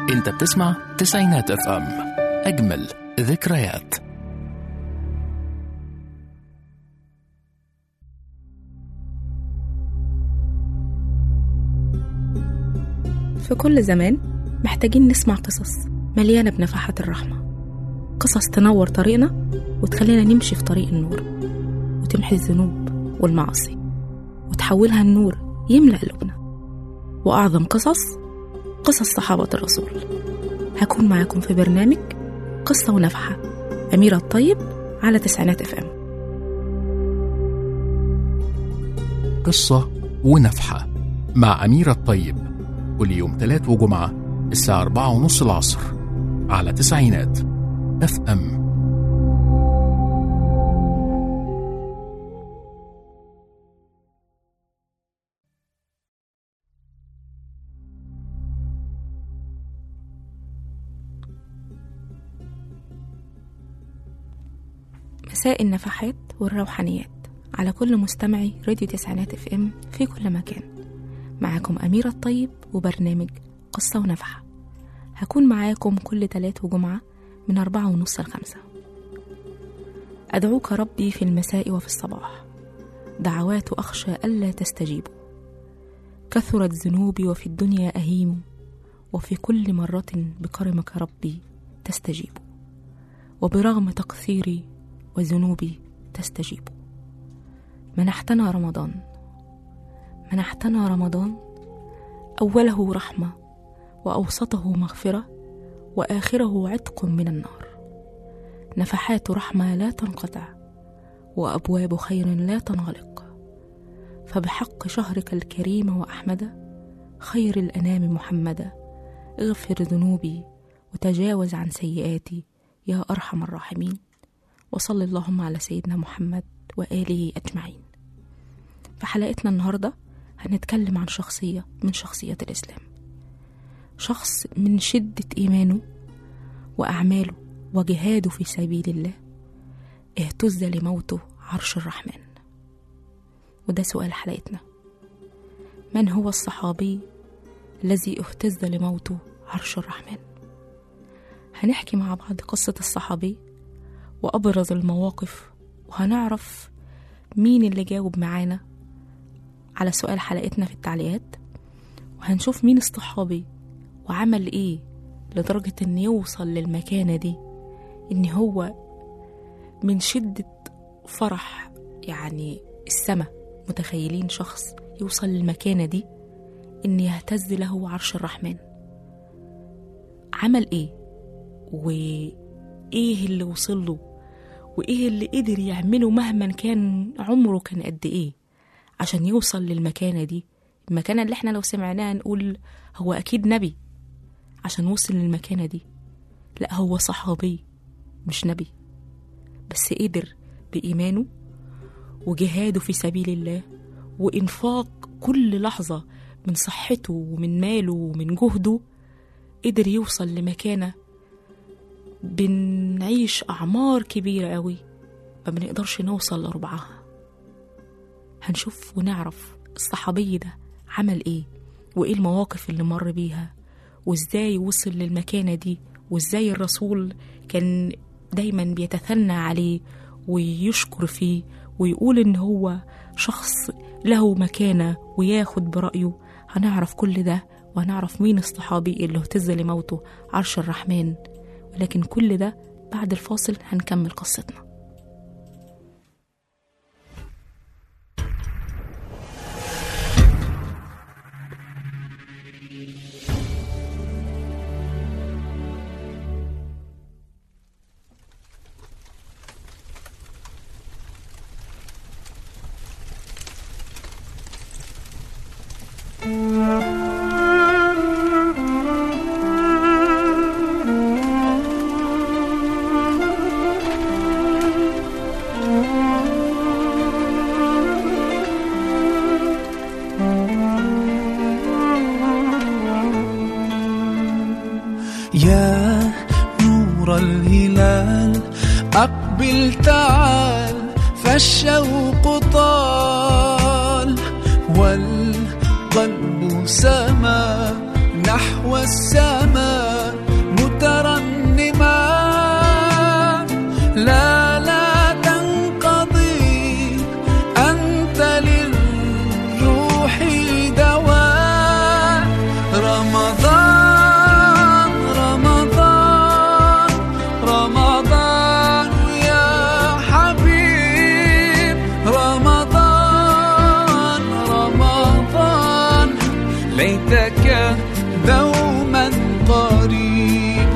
انت بتسمع تسعينات اف ام اجمل ذكريات في كل زمان محتاجين نسمع قصص مليانة بنفحات الرحمة قصص تنور طريقنا وتخلينا نمشي في طريق النور وتمحي الذنوب والمعاصي وتحولها النور يملأ قلوبنا وأعظم قصص قصص صحابة الرسول هكون معاكم في برنامج قصة ونفحة أميرة الطيب على تسعينات اف ام قصة ونفحة مع أميرة الطيب كل يوم تلات وجمعة الساعة أربعة ونص العصر على تسعينات اف ام مساء النفحات والروحانيات على كل مستمعي راديو تسعينات اف ام في كل مكان معاكم أميرة الطيب وبرنامج قصة ونفحة هكون معاكم كل تلات وجمعة من أربعة ونص لخمسة أدعوك ربي في المساء وفي الصباح دعوات أخشى ألا تستجيبوا كثرت ذنوبي وفي الدنيا أهيم وفي كل مرة بكرمك ربي تستجيب وبرغم تقصيري وذنوبي تستجيب منحتنا رمضان منحتنا رمضان أوله رحمة وأوسطه مغفرة وآخره عتق من النار نفحات رحمة لا تنقطع وأبواب خير لا تنغلق فبحق شهرك الكريم وأحمد خير الأنام محمدا اغفر ذنوبي وتجاوز عن سيئاتي يا أرحم الراحمين وصل اللهم على سيدنا محمد وآله أجمعين في حلقتنا النهاردة هنتكلم عن شخصية من شخصيات الإسلام شخص من شدة إيمانه وأعماله وجهاده في سبيل الله اهتز لموته عرش الرحمن وده سؤال حلقتنا من هو الصحابي الذي اهتز لموته عرش الرحمن هنحكي مع بعض قصة الصحابي وأبرز المواقف وهنعرف مين اللي جاوب معانا على سؤال حلقتنا في التعليقات وهنشوف مين الصحابي وعمل ايه لدرجة ان يوصل للمكانة دي ان هو من شدة فرح يعني السما متخيلين شخص يوصل للمكانة دي ان يهتز له عرش الرحمن عمل ايه وايه اللي وصل له وايه اللي قدر يعمله مهما كان عمره كان قد ايه عشان يوصل للمكانة دي المكانة اللي احنا لو سمعناها نقول هو أكيد نبي عشان وصل للمكانة دي لا هو صحابي مش نبي بس قدر بإيمانه وجهاده في سبيل الله وإنفاق كل لحظة من صحته ومن ماله ومن جهده قدر يوصل لمكانة بنعيش أعمار كبيرة قوي ما بنقدرش نوصل لربعها هنشوف ونعرف الصحابي ده عمل ايه وايه المواقف اللي مر بيها وازاي وصل للمكانة دي وازاي الرسول كان دايما بيتثنى عليه ويشكر فيه ويقول ان هو شخص له مكانة وياخد برأيه هنعرف كل ده وهنعرف مين الصحابي اللي اهتز لموته عرش الرحمن ولكن كل ده بعد الفاصل هنكمل قصتنا يا نور الهلال أقبل تعال فالشوق طال والقلب سما نحو السماء مترنما لا لا تنقضي أنت للروح دواء رمضان رمضان رمضان يا حبيب رمضان رمضان ليتك دوما قريب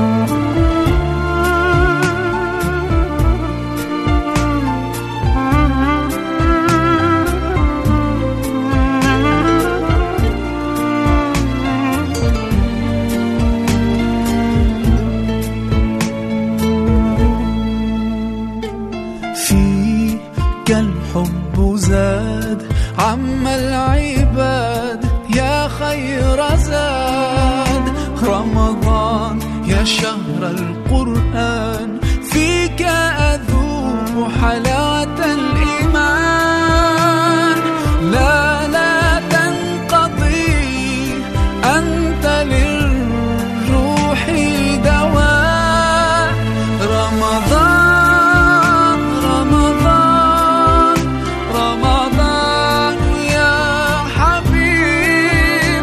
فيك الحب زاد عم العباد يا خير زاد رمضان يا شهر القرآن فيك أذوق حلاوة الإيمان لا لا تنقضي أنت للروح دواء رمضان رمضان رمضان يا حبيب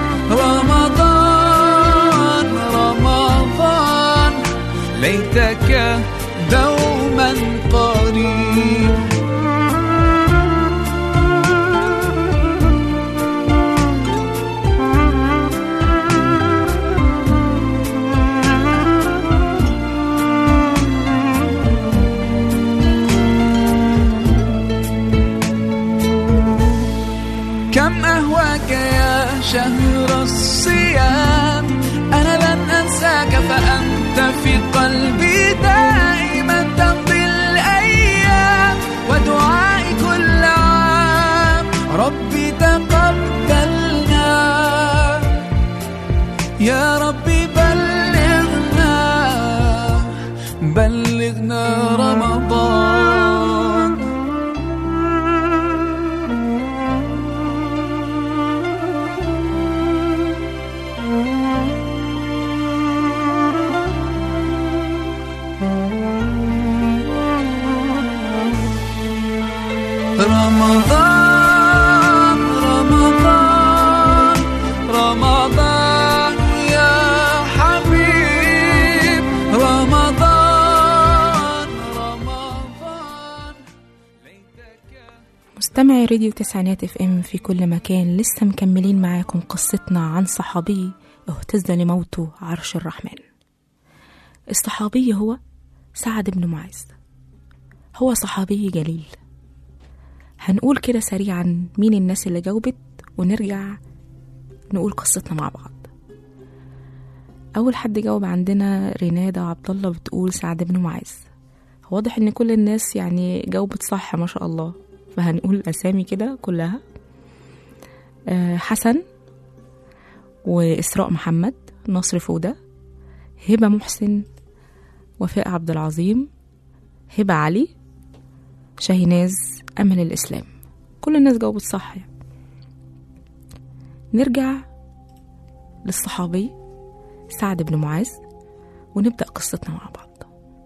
رمضان رمضان ليتك دوما قريب كم أهواك يا شهر الصيام أنا لن أنساك فأنت في قلبي دائما تمضي الأيام ودعائي كل عام ربي تقبلنا يا ربي بلغنا بلغنا رمضان رمضان رمضان رمضان يا حبيب رمضان رمضان ليتك مستمعي راديو تسعينات اف ام في كل مكان لسه مكملين معاكم قصتنا عن صحابي اهتز لموته عرش الرحمن الصحابي هو سعد بن معاذ هو صحابي جليل هنقول كده سريعا مين الناس اللي جاوبت ونرجع نقول قصتنا مع بعض أول حد جاوب عندنا رينادا عبد الله بتقول سعد بن معاذ واضح إن كل الناس يعني جاوبت صح ما شاء الله فهنقول الأسامي كده كلها آه، حسن وإسراء محمد نصر فودة هبة محسن وفاء عبد العظيم هبة علي شاهيناز أمل الإسلام كل الناس جاوبت صح يعني. نرجع للصحابي سعد بن معاذ ونبدأ قصتنا مع بعض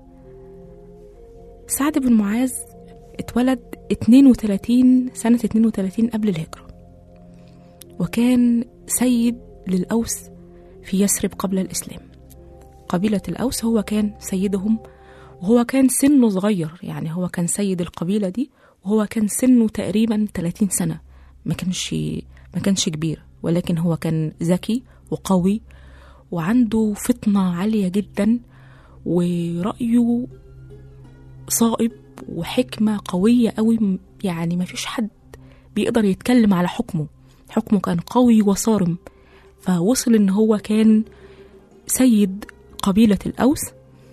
سعد بن معاذ اتولد 32 سنة 32 قبل الهجرة وكان سيد للأوس في يثرب قبل الإسلام قبيلة الأوس هو كان سيدهم وهو كان سنه صغير يعني هو كان سيد القبيلة دي وهو كان سنه تقريبا 30 سنة ما كانش ما كانش كبير ولكن هو كان ذكي وقوي وعنده فطنة عالية جدا ورأيه صائب وحكمة قوية قوي يعني ما فيش حد بيقدر يتكلم على حكمه حكمه كان قوي وصارم فوصل ان هو كان سيد قبيلة الأوس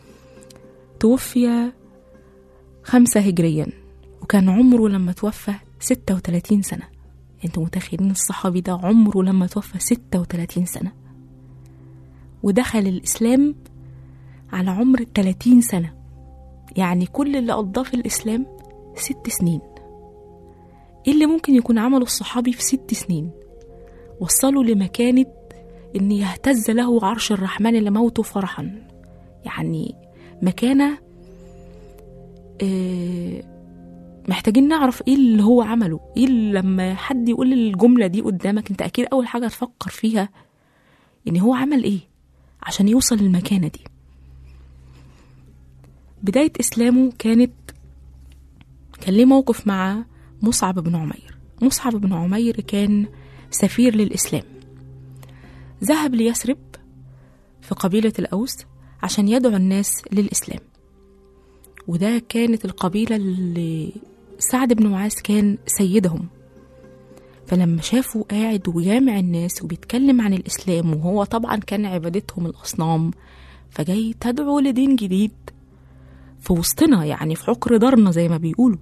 توفي خمسة هجريا وكان عمره لما توفى ستة وتلاتين سنة انتوا متخيلين الصحابي ده عمره لما توفى ستة وتلاتين سنة ودخل الإسلام على عمر تلاتين سنة يعني كل اللي قضاه في الإسلام ست سنين ايه اللي ممكن يكون عمله الصحابي في ست سنين وصلوا لمكانة إن يهتز له عرش الرحمن لموته فرحا يعني مكانة آه، محتاجين نعرف ايه اللي هو عمله ايه اللي لما حد يقول الجملة دي قدامك انت اكيد اول حاجة تفكر فيها ان هو عمل ايه عشان يوصل للمكانة دي بداية اسلامه كانت كان ليه موقف مع مصعب بن عمير مصعب بن عمير كان سفير للإسلام ذهب ليثرب في قبيلة الأوس عشان يدعو الناس للإسلام وده كانت القبيلة اللي سعد بن معاذ كان سيدهم فلما شافوا قاعد وجامع الناس وبيتكلم عن الإسلام وهو طبعا كان عبادتهم الأصنام فجاي تدعو لدين جديد في وسطنا يعني في عقر دارنا زي ما بيقولوا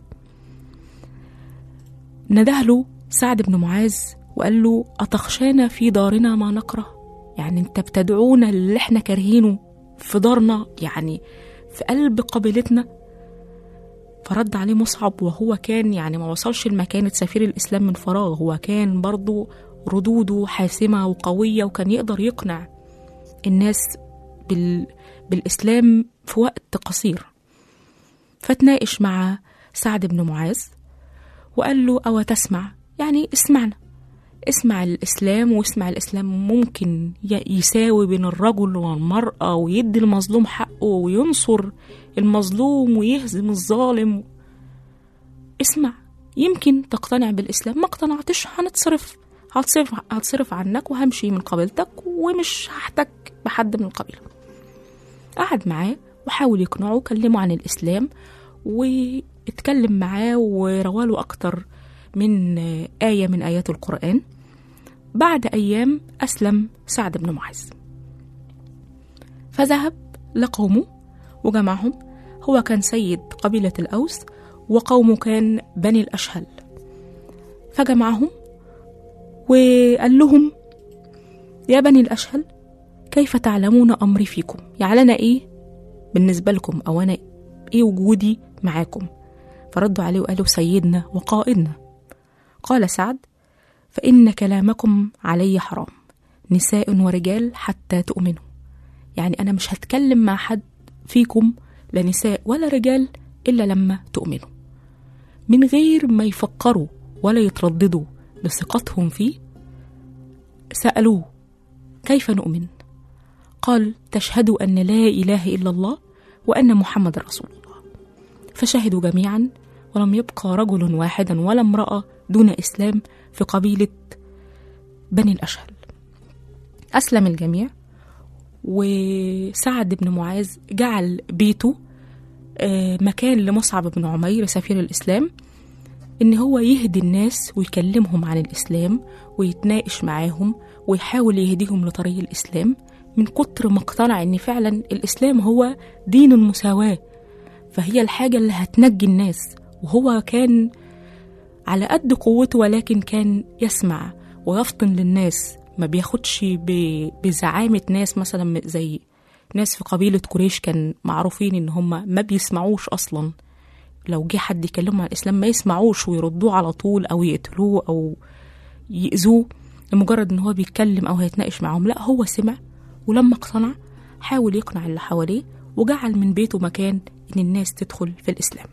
نده له سعد بن معاذ وقال له أتخشانا في دارنا ما نكره يعني انت بتدعونا اللي احنا كارهينه في دارنا يعني في قلب قبيلتنا فرد عليه مصعب وهو كان يعني ما وصلش لمكانة سفير الإسلام من فراغ هو كان برضو ردوده حاسمة وقوية وكان يقدر يقنع الناس بال... بالإسلام في وقت قصير فتناقش مع سعد بن معاذ وقال له أو تسمع يعني اسمعنا اسمع الإسلام واسمع الإسلام ممكن ي- يساوي بين الرجل والمرأة ويدي المظلوم حقه وينصر المظلوم ويهزم الظالم اسمع يمكن تقتنع بالإسلام ما اقتنعتش هنتصرف هتصرف هتصرف عنك وهمشي من قبيلتك ومش هحتك بحد من القبيلة قعد معاه وحاول يقنعه كلمه عن الإسلام واتكلم معاه ورواله أكتر من آية من آيات القرآن بعد أيام أسلم سعد بن معاذ فذهب لقومه وجمعهم هو كان سيد قبيلة الأوس وقومه كان بني الأشهل فجمعهم وقال لهم يا بني الأشهل كيف تعلمون أمري فيكم يعني أنا إيه بالنسبة لكم أو أنا إيه وجودي معاكم فردوا عليه وقالوا سيدنا وقائدنا قال سعد فإن كلامكم علي حرام نساء ورجال حتى تؤمنوا يعني أنا مش هتكلم مع حد فيكم لا نساء ولا رجال إلا لما تؤمنوا من غير ما يفكروا ولا يترددوا لثقتهم فيه سألوه كيف نؤمن؟ قال تشهدوا أن لا إله إلا الله وأن محمد رسول الله فشهدوا جميعا ولم يبقى رجل واحدا ولا امرأة دون إسلام في قبيلة بني الأشهل أسلم الجميع وسعد بن معاذ جعل بيته آه، مكان لمصعب بن عمير سفير الإسلام إن هو يهدي الناس ويكلمهم عن الإسلام ويتناقش معاهم ويحاول يهديهم لطريق الإسلام من كتر ما اقتنع إن فعلا الإسلام هو دين المساواة فهي الحاجة اللي هتنجي الناس وهو كان على قد قوته ولكن كان يسمع ويفطن للناس ما بياخدش ب- بزعامة ناس مثلا زي ناس في قبيلة قريش كان معروفين ان هم ما بيسمعوش اصلا لو جه حد يكلمهم عن الاسلام ما يسمعوش ويردوه على طول او يقتلوه او يأذوه لمجرد ان هو بيتكلم او هيتناقش معاهم لا هو سمع ولما اقتنع حاول يقنع اللي حواليه وجعل من بيته مكان ان الناس تدخل في الاسلام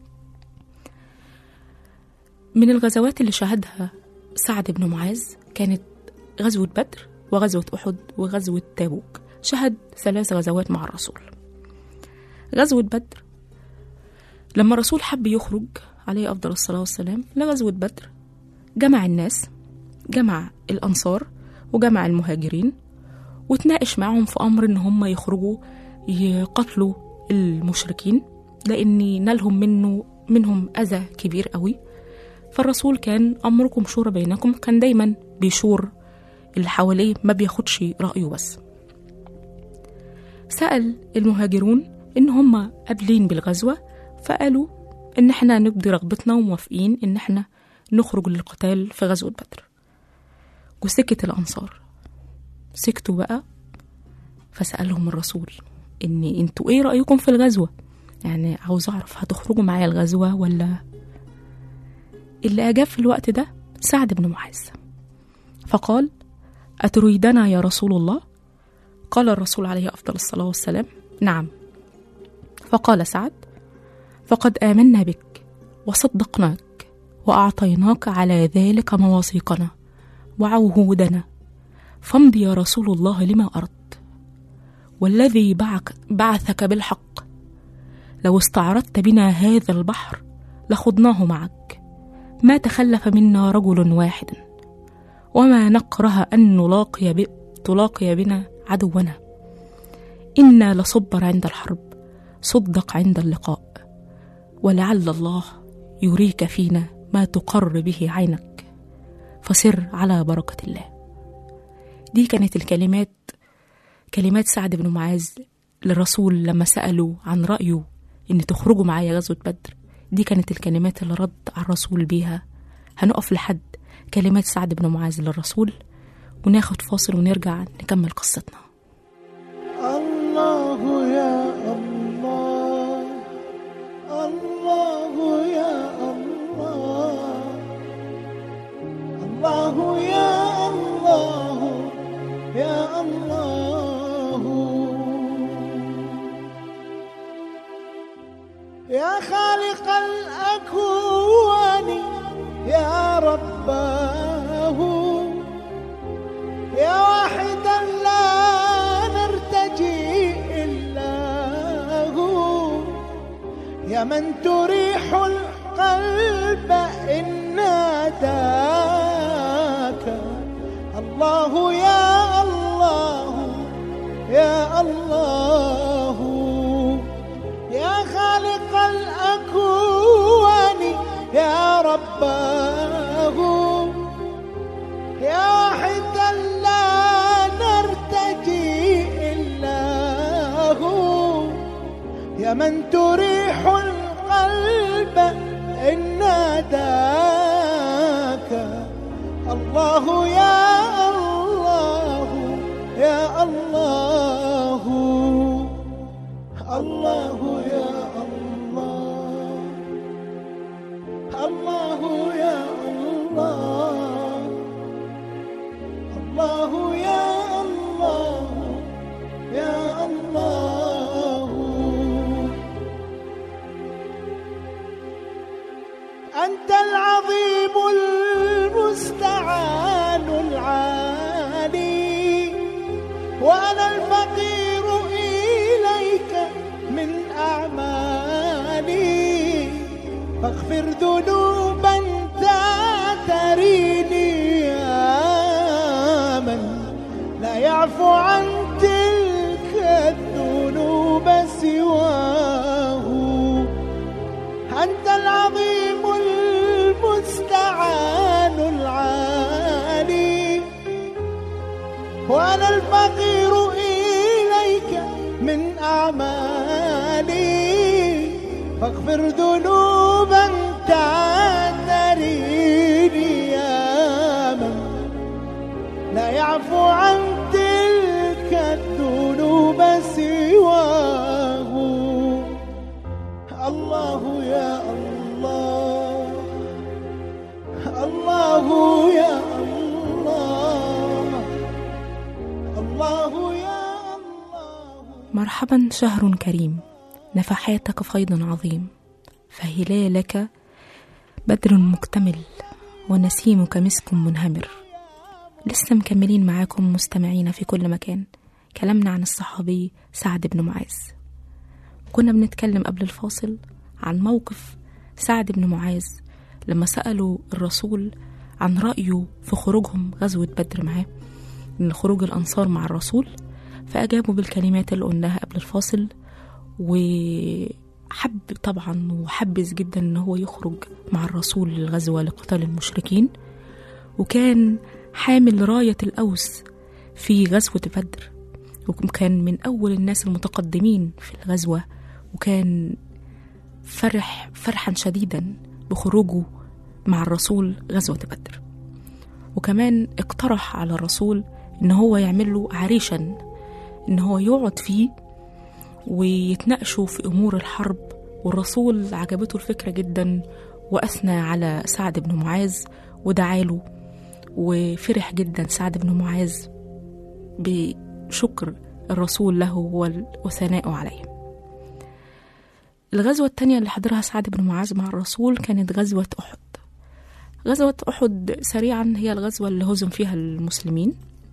من الغزوات اللي شهدها سعد بن معاذ كانت غزوة بدر وغزوة أحد وغزوة تابوك شهد ثلاث غزوات مع الرسول غزوة بدر لما الرسول حب يخرج عليه أفضل الصلاة والسلام لغزوة بدر جمع الناس جمع الأنصار وجمع المهاجرين وتناقش معهم في أمر إن هم يخرجوا يقتلوا المشركين لأن نالهم منه منهم أذى كبير قوي فالرسول كان أمركم شورى بينكم كان دايما بيشور اللي حواليه ما بياخدش رأيه بس سأل المهاجرون إن هم قابلين بالغزوة فقالوا إن إحنا نبدي رغبتنا وموافقين إن إحنا نخرج للقتال في غزوة بدر وسكت الأنصار سكتوا بقى فسألهم الرسول إن انتوا إيه رأيكم في الغزوة يعني عاوز أعرف هتخرجوا معايا الغزوة ولا اللي أجاب في الوقت ده سعد بن معاذ فقال أتريدنا يا رسول الله؟ قال الرسول عليه أفضل الصلاة والسلام نعم فقال سعد فقد آمنا بك وصدقناك وأعطيناك على ذلك مواثيقنا وعهودنا فامض يا رسول الله لما أردت والذي بعك بعثك بالحق لو استعرضت بنا هذا البحر لخضناه معك ما تخلف منا رجل واحد وما نكره أن نلاقي ب... تلاقي بنا عدونا إنا لصبر عند الحرب صدق عند اللقاء ولعل الله يريك فينا ما تقر به عينك فسر على بركة الله دي كانت الكلمات كلمات سعد بن معاذ للرسول لما سألوا عن رأيه إن تخرجوا معايا غزوة بدر دي كانت الكلمات اللي رد على الرسول بيها هنقف لحد كلمات سعد بن معاذ للرسول وناخد فاصل ونرجع نكمل قصتنا الله يا الله الله يا الله الله يا الله يا الله يا خالق الأكوان يا رباه يا واحدا لا نرتجي إلا هو يا من تريح القلب إن ناداك الله يا الله يا الله يا خالق الأكوان يا رباه يا واحدا لا نرتجي إلا هو يا من تريح القلب إن ناداك الله يا الله يا الله الله يا الله الله يا الله الله يا الله يا الله أنت العظيم المستعان العالي وأنا الفقير إليك من أعمالي فاغفر ذنوبا تريني يا من لا يعفو عن تلك الذنوب سواه أنت العظيم المستعان العالي وأنا الفقير إليك من أعمالي فاغفر ذنوبا تعتريني يا من لا يعفو عن تلك الذنوب سواه الله يا الله الله يا الله الله يا الله مرحبا شهر كريم نفحاتك فيض عظيم فهلالك بدر مكتمل ونسيمك مسك منهمر لسه مكملين معاكم مستمعين في كل مكان كلامنا عن الصحابي سعد بن معاذ كنا بنتكلم قبل الفاصل عن موقف سعد بن معاذ لما سألوا الرسول عن رأيه في خروجهم غزوة بدر معاه من خروج الأنصار مع الرسول فأجابوا بالكلمات اللي قلناها قبل الفاصل وحب طبعا وحبذ جدا ان هو يخرج مع الرسول للغزوة لقتال المشركين وكان حامل راية الأوس في غزوة بدر وكان من أول الناس المتقدمين في الغزوة وكان فرح فرحا شديدا بخروجه مع الرسول غزوة بدر وكمان اقترح على الرسول ان هو يعمل له عريشا ان هو يقعد فيه ويتناقشوا في امور الحرب والرسول عجبته الفكره جدا واثنى على سعد بن معاذ ودعاله وفرح جدا سعد بن معاذ بشكر الرسول له وال- وثنائه عليه الغزوة التانية اللي حضرها سعد بن معاذ مع الرسول كانت غزوة أحد غزوة أحد سريعا هي الغزوة اللي هزم فيها المسلمين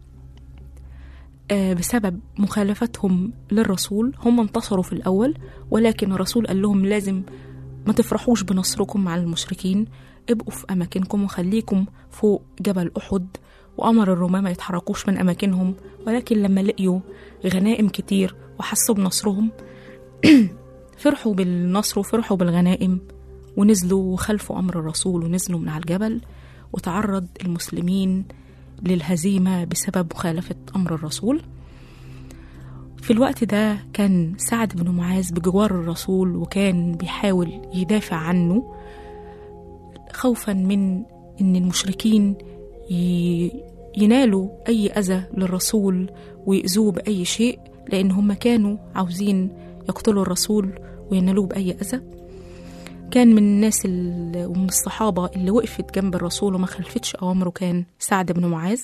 آه، بسبب مخالفتهم للرسول هم انتصروا في الأول ولكن الرسول قال لهم لازم ما تفرحوش بنصركم مع المشركين ابقوا في أماكنكم وخليكم فوق جبل أحد وأمر الرماة ما يتحركوش من أماكنهم ولكن لما لقيوا غنائم كتير وحسوا بنصرهم فرحوا بالنصر وفرحوا بالغنائم ونزلوا وخلفوا أمر الرسول ونزلوا من على الجبل وتعرض المسلمين للهزيمة بسبب مخالفة أمر الرسول في الوقت ده كان سعد بن معاذ بجوار الرسول وكان بيحاول يدافع عنه خوفا من ان المشركين ي- ينالوا اي اذى للرسول ويأذوه باي شيء لان هم كانوا عاوزين يقتلوا الرسول وينالوه باي اذى كان من الناس ال- ومن الصحابه اللي وقفت جنب الرسول وما خلفتش اوامره كان سعد بن معاذ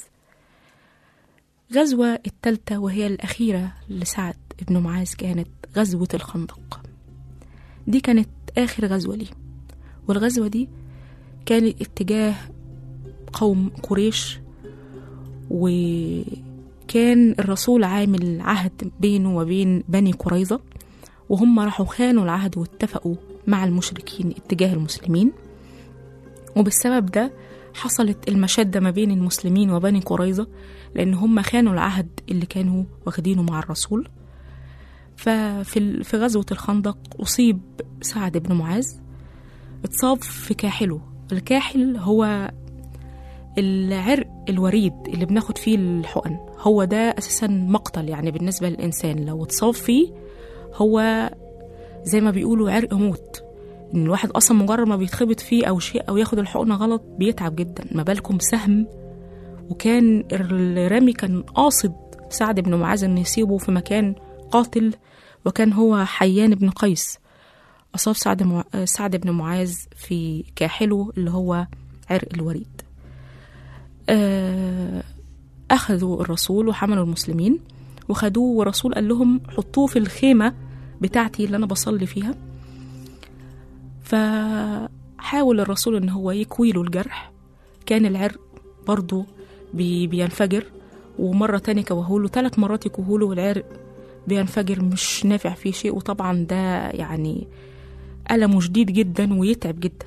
غزوة التالتة وهي الأخيرة لسعد بن معاذ كانت غزوة الخندق دي كانت آخر غزوة ليه والغزوة دي كانت اتجاه قوم قريش وكان الرسول عامل عهد بينه وبين بني قريظة وهم راحوا خانوا العهد واتفقوا مع المشركين اتجاه المسلمين وبالسبب ده حصلت المشدة ما بين المسلمين وبني قريظة لأن هم خانوا العهد اللي كانوا واخدينه مع الرسول ففي ال- في غزوة الخندق أصيب سعد بن معاذ اتصاب في كاحله الكاحل هو العرق الوريد اللي بناخد فيه الحقن هو ده أساسا مقتل يعني بالنسبة للإنسان لو اتصاب فيه هو زي ما بيقولوا عرق موت ان الواحد اصلا مجرد ما بيتخبط فيه او شيء او ياخد الحقنه غلط بيتعب جدا ما بالكم سهم وكان الرامي كان قاصد سعد بن معاذ انه يصيبه في مكان قاتل وكان هو حيان بن قيس اصاب سعد مع... سعد بن معاذ في كاحله اللي هو عرق الوريد آه، اخذوا الرسول وحملوا المسلمين وخدوه والرسول قال لهم حطوه في الخيمه بتاعتي اللي انا بصلي فيها فحاول الرسول ان هو يكوي له الجرح كان العرق برضه بي بينفجر ومرة تانية كوهوله ثلاث مرات يكوهوله والعرق بينفجر مش نافع فيه شيء وطبعا ده يعني ألمه شديد جدا ويتعب جدا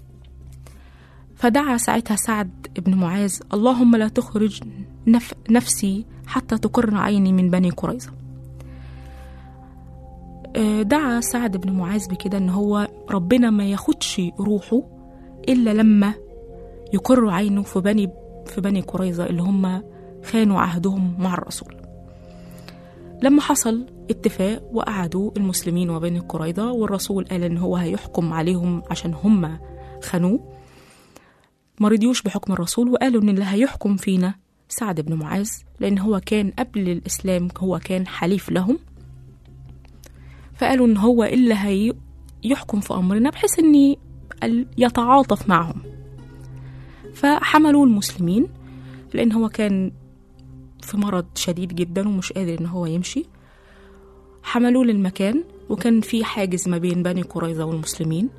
فدعا ساعتها سعد بن معاذ اللهم لا تخرج نف نفسي حتى تقر عيني من بني قريظة آه، دعا سعد بن معاذ بكده ان هو ربنا ما ياخدش روحه الا لما يقر عينه في بني في بني قريظه اللي هم خانوا عهدهم مع الرسول لما حصل اتفاق وقعدوا المسلمين وبني قريظه والرسول قال ان هو هيحكم عليهم عشان هم خانوه ما رضيوش بحكم الرسول وقالوا ان اللي هيحكم فينا سعد بن معاذ لان هو كان قبل الاسلام هو كان حليف لهم فقالوا ان هو اللي هي يحكم في امرنا بحيث ان ال- يتعاطف معهم فحملوا المسلمين لان هو كان في مرض شديد جدا ومش قادر ان هو يمشي حملوه للمكان وكان في حاجز ما بين بني قريظة والمسلمين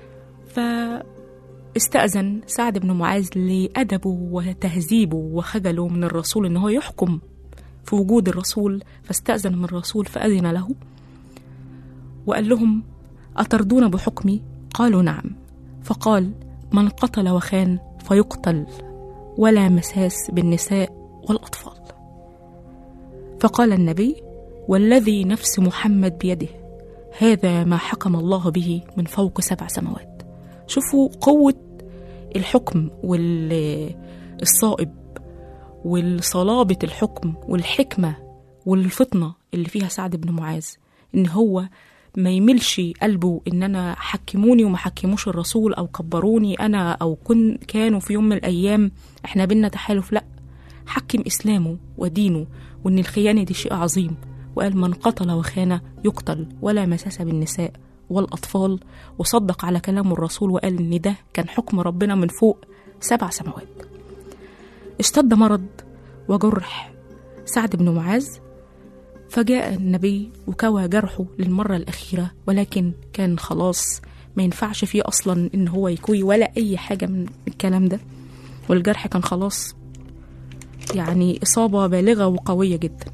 فاستأذن سعد بن معاذ لأدبه وتهذيبه وخجله من الرسول إن هو يحكم في وجود الرسول فاستأذن من الرسول فأذن له وقال لهم أترضون بحكمي؟ قالوا نعم فقال من قتل وخان فيقتل ولا مساس بالنساء والأطفال فقال النبي والذي نفس محمد بيده هذا ما حكم الله به من فوق سبع سماوات شوفوا قوة الحكم والصائب والصلابة الحكم والحكمة والفطنة اللي فيها سعد بن معاذ إن هو ما يملش قلبه إن أنا حكموني وما حكموش الرسول أو كبروني أنا أو كن كانوا في يوم من الأيام إحنا بينا تحالف لأ حكم إسلامه ودينه وإن الخيانة دي شيء عظيم وقال من قتل وخان يقتل ولا مساس بالنساء والأطفال وصدق على كلام الرسول وقال إن ده كان حكم ربنا من فوق سبع سماوات اشتد مرض وجرح سعد بن معاذ فجاء النبي وكوى جرحه للمرة الأخيرة ولكن كان خلاص ما ينفعش فيه أصلا إن هو يكوي ولا أي حاجة من الكلام ده والجرح كان خلاص يعني إصابة بالغة وقوية جدا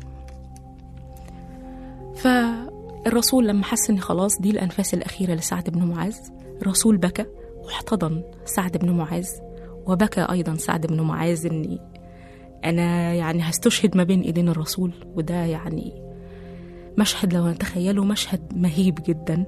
فالرسول لما حس إن خلاص دي الأنفاس الأخيرة لسعد بن معاذ الرسول بكى واحتضن سعد بن معاذ وبكى أيضا سعد بن معاذ إني أنا يعني هستشهد ما بين إيدين الرسول وده يعني مشهد لو نتخيله مشهد مهيب جدا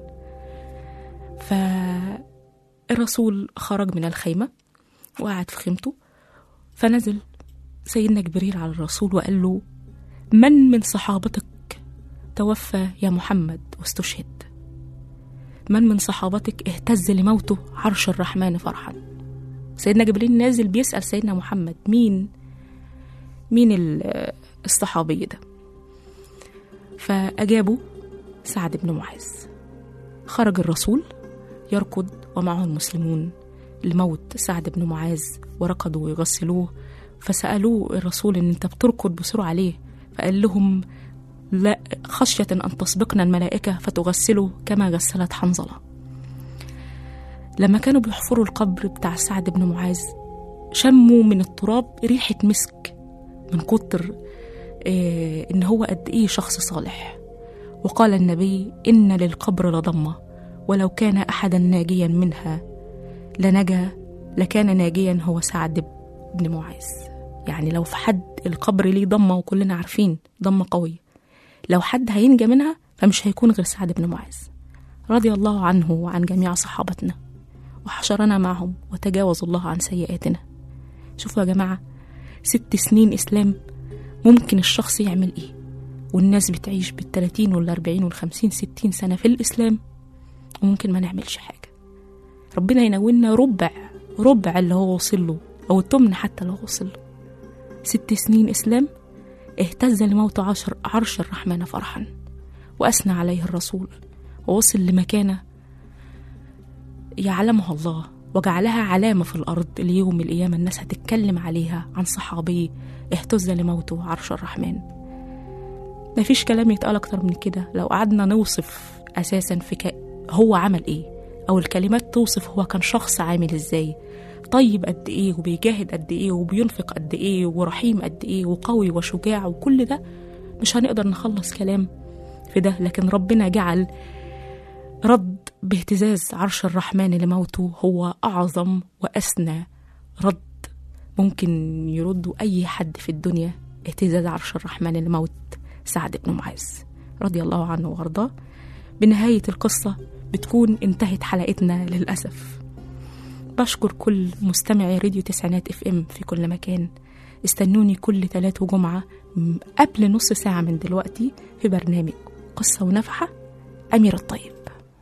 فالرسول خرج من الخيمة وقعد في خيمته فنزل سيدنا جبريل على الرسول وقال له من من صحابتك توفى يا محمد واستشهد من من صحابتك اهتز لموته عرش الرحمن فرحا سيدنا جبريل نازل بيسأل سيدنا محمد مين مين ال- الصحابي ده فأجابوا سعد بن معاذ خرج الرسول يركض ومعه المسلمون لموت سعد بن معاذ وركضوا يغسلوه فسألوه الرسول إن أنت بتركض بسرعة ليه فقال لهم لا خشية أن تسبقنا الملائكة فتغسلوا كما غسلت حنظلة لما كانوا بيحفروا القبر بتاع سعد بن معاذ شموا من التراب ريحة مسك من كتر آه، إن هو قد إيه شخص صالح وقال النبي إن للقبر لضمة ولو كان أحدا ناجيا منها لنجا لكان ناجيا هو سعد بن معاذ يعني لو في حد القبر ليه ضمة وكلنا عارفين ضمة قوية لو حد هينجى منها فمش هيكون غير سعد بن معاذ رضي الله عنه وعن جميع صحابتنا وحشرنا معهم وتجاوز الله عن سيئاتنا شوفوا يا جماعة ست سنين إسلام ممكن الشخص يعمل إيه والناس بتعيش بالتلاتين والأربعين والخمسين ستين سنة في الإسلام وممكن ما نعملش حاجة ربنا ينولنا ربع ربع اللي هو وصل له أو التمن حتى اللي هو وصل له ست سنين إسلام اهتز لموت عشر عرش الرحمن فرحا وأثنى عليه الرسول ووصل لمكانة يعلمها الله وجعلها علامة في الأرض ليوم القيامة الناس هتتكلم عليها عن صحابي اهتز لموته عرش الرحمن مفيش كلام يتقال أكتر من كده لو قعدنا نوصف أساسا في ك... هو عمل إيه أو الكلمات توصف هو كان شخص عامل إزاي طيب قد إيه وبيجاهد قد إيه وبينفق قد إيه ورحيم قد إيه وقوي وشجاع وكل ده مش هنقدر نخلص كلام في ده لكن ربنا جعل رد باهتزاز عرش الرحمن لموته هو أعظم وأسنى رد ممكن يرده أي حد في الدنيا اهتزاز عرش الرحمن لموت سعد بن معاذ رضي الله عنه وارضاه بنهاية القصة بتكون انتهت حلقتنا للأسف بشكر كل مستمعي راديو تسعينات اف ام في كل مكان استنوني كل تلات وجمعة م- قبل نص ساعة من دلوقتي في برنامج قصة ونفحة أمير الطيب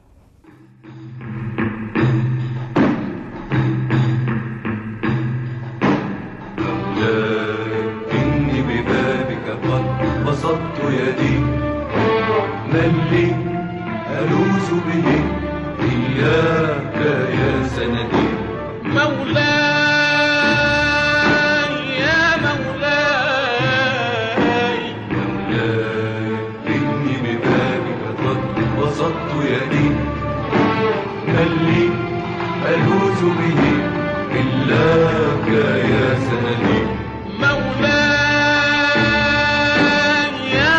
إني ببابك قد بسطت يدي من لي ألوذ به إياك يا سندي مولاي يا مولاي مولاي إني ببابك قد بسطت يدي من لي ألوذ به إلاك يا سندي مولاي يا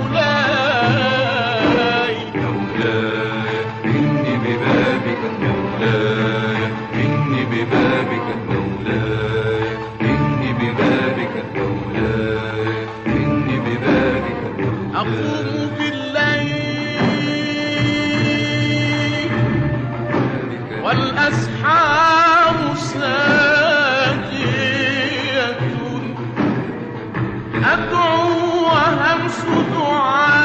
مولاي مولاي إني ببابك مولاي إني ببابك مولاي إني ببابك مولاي إني ببابك مولاي أقوم بالليل والأسحار ساجية أدعو وهمس دعائي